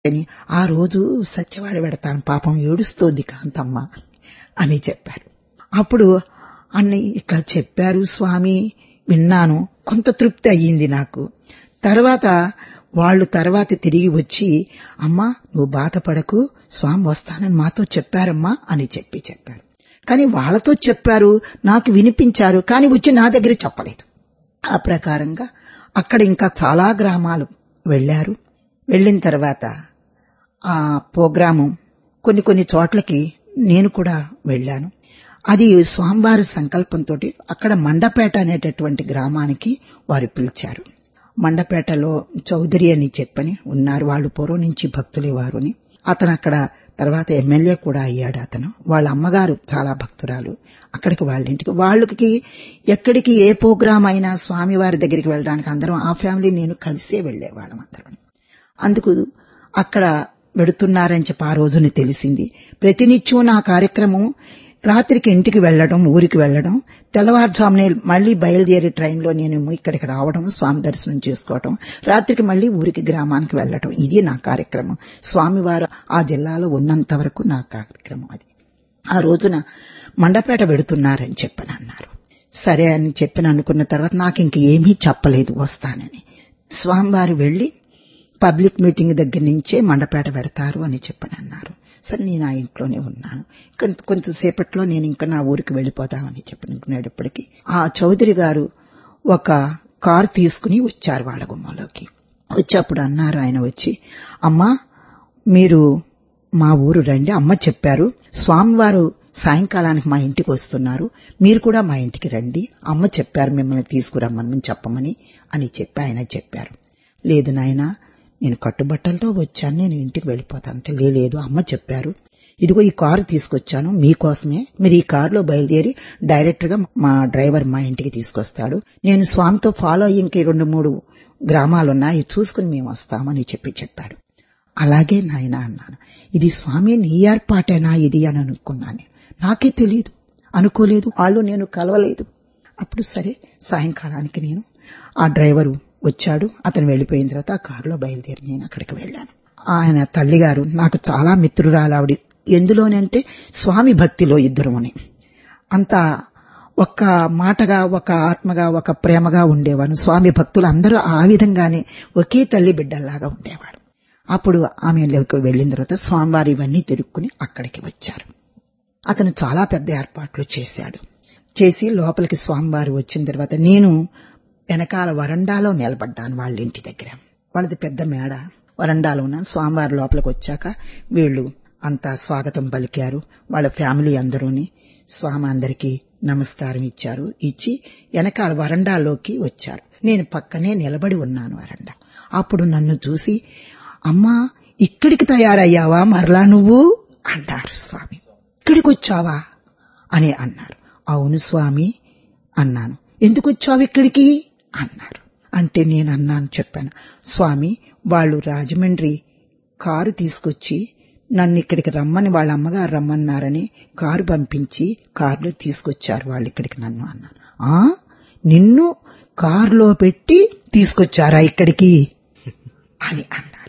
అని ఆ రోజు సత్యవాడ పెడతాను పాపం ఏడుస్తోంది కాంతమ్మ అని చెప్పారు అప్పుడు అన్ని ఇట్లా చెప్పారు స్వామి విన్నాను కొంత తృప్తి అయ్యింది నాకు తర్వాత వాళ్ళు తర్వాత తిరిగి వచ్చి అమ్మా నువ్వు బాధపడకు స్వామి వస్తానని మాతో చెప్పారమ్మా అని చెప్పి చెప్పారు కానీ వాళ్ళతో చెప్పారు నాకు వినిపించారు కానీ వచ్చి నా దగ్గర చెప్పలేదు ఆ ప్రకారంగా అక్కడ ఇంకా చాలా గ్రామాలు వెళ్లారు వెళ్ళిన తర్వాత ఆ ప్రోగ్రాము కొన్ని కొన్ని చోట్లకి నేను కూడా వెళ్ళాను అది స్వామివారి సంకల్పంతో అక్కడ మండపేట అనేటటువంటి గ్రామానికి వారు పిలిచారు మండపేటలో చౌదరి అని చెప్పని ఉన్నారు వాళ్ళు పూర్వం నుంచి భక్తులే వారుని అతను అక్కడ తర్వాత ఎమ్మెల్యే కూడా అయ్యాడు అతను వాళ్ళ అమ్మగారు చాలా భక్తురాలు అక్కడికి వాళ్ళ ఇంటికి వాళ్ళకి ఎక్కడికి ఏ ప్రోగ్రాం అయినా స్వామివారి దగ్గరికి వెళ్ళడానికి అందరం ఆ ఫ్యామిలీ నేను కలిసే వెళ్లేవాళ్ళం అందరం అందుకు అక్కడ వెడుతున్నారని చెప్పి ఆ రోజుని తెలిసింది ప్రతినిత్యం నా కార్యక్రమం రాత్రికి ఇంటికి వెళ్లడం ఊరికి వెళ్లడం తెల్లవారుజామునే మళ్లీ బయలుదేరి ట్రైన్లో నేను ఇక్కడికి రావడం స్వామి దర్శనం చేసుకోవడం రాత్రికి మళ్లీ ఊరికి గ్రామానికి వెళ్లడం ఇది నా కార్యక్రమం స్వామివారు ఆ జిల్లాలో ఉన్నంత వరకు నా కార్యక్రమం అది ఆ రోజున మండపేట వెడుతున్నారని చెప్పని అన్నారు సరే అని చెప్పిన అనుకున్న తర్వాత నాకు ఇంక ఏమీ చెప్పలేదు వస్తానని స్వామివారు వెళ్లి పబ్లిక్ మీటింగ్ దగ్గర నుంచే మండపేట పెడతారు అని చెప్పని అన్నారు సరే నేను ఆ ఇంట్లోనే ఉన్నాను కొంత కొంతసేపట్లో నేను ఇంకా నా ఊరికి వెళ్ళిపోదామని చెప్పనుకునేటప్పటికీ ఆ చౌదరి గారు ఒక కారు తీసుకుని వచ్చారు వాళ్ళ గుమ్మలోకి వచ్చేప్పుడు అన్నారు ఆయన వచ్చి అమ్మా మీరు మా ఊరు రండి అమ్మ చెప్పారు స్వామివారు సాయంకాలానికి మా ఇంటికి వస్తున్నారు మీరు కూడా మా ఇంటికి రండి అమ్మ చెప్పారు మిమ్మల్ని తీసుకురమ్మని చెప్పమని అని చెప్పి ఆయన చెప్పారు లేదు నాయనా నేను కట్టుబట్టలతో వచ్చాను నేను ఇంటికి వెళ్ళిపోతానంటే లేదు అమ్మ చెప్పారు ఇదిగో ఈ కారు తీసుకొచ్చాను మీకోసమే మీరు ఈ కారులో బయలుదేరి డైరెక్ట్ గా మా డ్రైవర్ మా ఇంటికి తీసుకొస్తాడు నేను స్వామితో ఫాలో అయ్యి ఇంక రెండు మూడు గ్రామాలున్నాయి చూసుకుని మేము వస్తామని చెప్పి చెప్పాడు అలాగే నాయన అన్నాను ఇది స్వామి నీ ఏర్పాటేనా ఇది అని అనుకున్నాను నాకే తెలియదు అనుకోలేదు వాళ్ళు నేను కలవలేదు అప్పుడు సరే సాయంకాలానికి నేను ఆ డ్రైవరు వచ్చాడు అతను వెళ్లిపోయిన తర్వాత ఆ కారులో బయలుదేరి నేను అక్కడికి వెళ్ళాను ఆయన తల్లిగారు నాకు చాలా మిత్రురాలు ఆవిడ ఎందులోనంటే స్వామి భక్తిలో ఇద్దరుమని అంత ఒక్క మాటగా ఒక ఆత్మగా ఒక ప్రేమగా ఉండేవాడు స్వామి భక్తులు అందరూ ఆ విధంగానే ఒకే తల్లి బిడ్డల్లాగా ఉండేవాడు అప్పుడు ఆమెలోకి వెళ్లిన తర్వాత స్వామివారి ఇవన్నీ తిరుక్కుని అక్కడికి వచ్చారు అతను చాలా పెద్ద ఏర్పాట్లు చేశాడు చేసి లోపలికి స్వామివారు వచ్చిన తర్వాత నేను వెనకాల వరండాలో నిలబడ్డాను వాళ్ళ ఇంటి దగ్గర వాళ్ళది పెద్ద మేడ వరండాలో ఉన్న స్వామివారి లోపలికి వచ్చాక వీళ్ళు అంతా స్వాగతం పలికారు వాళ్ళ ఫ్యామిలీ అందరూని స్వామి అందరికీ నమస్కారం ఇచ్చారు ఇచ్చి వెనకాల వరండాలోకి వచ్చారు నేను పక్కనే నిలబడి ఉన్నాను వరండా అప్పుడు నన్ను చూసి అమ్మా ఇక్కడికి తయారయ్యావా మరలా నువ్వు అన్నారు స్వామి ఇక్కడికి వచ్చావా అని అన్నారు అవును స్వామి అన్నాను ఎందుకు వచ్చావు ఇక్కడికి అన్నారు అంటే నేను అన్నాను చెప్పాను స్వామి వాళ్ళు రాజమండ్రి కారు తీసుకొచ్చి నన్ను ఇక్కడికి రమ్మని వాళ్ళ అమ్మగారు రమ్మన్నారని కారు పంపించి కారులో తీసుకొచ్చారు వాళ్ళు ఇక్కడికి నన్ను అన్నాను ఆ నిన్ను కారులో పెట్టి తీసుకొచ్చారా ఇక్కడికి అని అన్నారు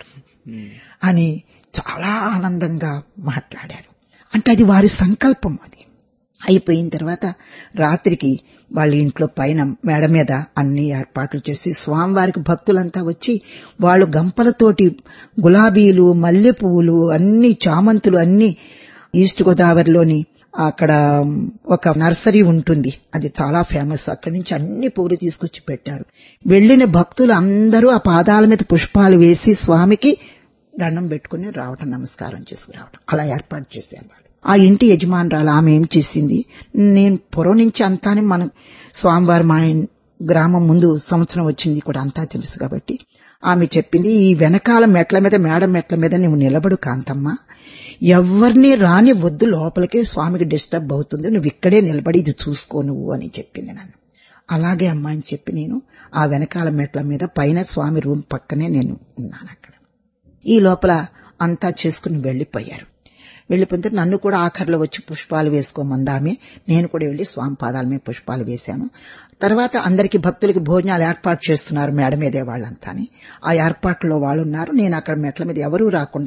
అని చాలా ఆనందంగా మాట్లాడారు అంటే అది వారి సంకల్పం అది అయిపోయిన తర్వాత రాత్రికి వాళ్ళ ఇంట్లో పైన మేడ మీద అన్ని ఏర్పాట్లు చేసి స్వామివారికి భక్తులంతా వచ్చి వాళ్ళు గంపలతోటి గులాబీలు మల్లె పువ్వులు అన్ని చామంతులు అన్ని ఈస్ట్ గోదావరిలోని అక్కడ ఒక నర్సరీ ఉంటుంది అది చాలా ఫేమస్ అక్కడి నుంచి అన్ని పువ్వులు తీసుకొచ్చి పెట్టారు వెళ్లిన భక్తులు అందరూ ఆ పాదాల మీద పుష్పాలు వేసి స్వామికి దండం పెట్టుకుని రావటం నమస్కారం చేసుకురావటం అలా ఏర్పాటు చేశారు వాళ్ళు ఆ ఇంటి యజమానురాలు ఆమె ఏం చేసింది నేను పొరం నుంచి అంతానే మన స్వామివారి మా గ్రామం ముందు సంవత్సరం వచ్చింది కూడా అంతా తెలుసు కాబట్టి ఆమె చెప్పింది ఈ వెనకాల మెట్ల మీద మేడ మెట్ల మీద నువ్వు నిలబడు కాంతమ్మ ఎవరిని రాని వద్దు లోపలికి స్వామికి డిస్టర్బ్ అవుతుంది నువ్వు ఇక్కడే నిలబడి ఇది చూసుకో నువ్వు అని చెప్పింది నన్ను అలాగే అమ్మా అని చెప్పి నేను ఆ వెనకాల మెట్ల మీద పైన స్వామి రూమ్ పక్కనే నేను ఉన్నాను అక్కడ ఈ లోపల అంతా చేసుకుని వెళ్లిపోయారు వెళ్లిపోతే నన్ను కూడా ఆఖరిలో వచ్చి పుష్పాలు వేసుకోమందామే నేను కూడా వెళ్లి స్వామి పాదాల మీద పుష్పాలు వేశాను తర్వాత అందరికి భక్తులకి భోజనాలు ఏర్పాటు చేస్తున్నారు మేడ మీదే వాళ్ళంతాని ఆ ఏర్పాట్లో వాళ్ళు ఉన్నారు నేను అక్కడ మెట్ల మీద ఎవరూ రాకుండా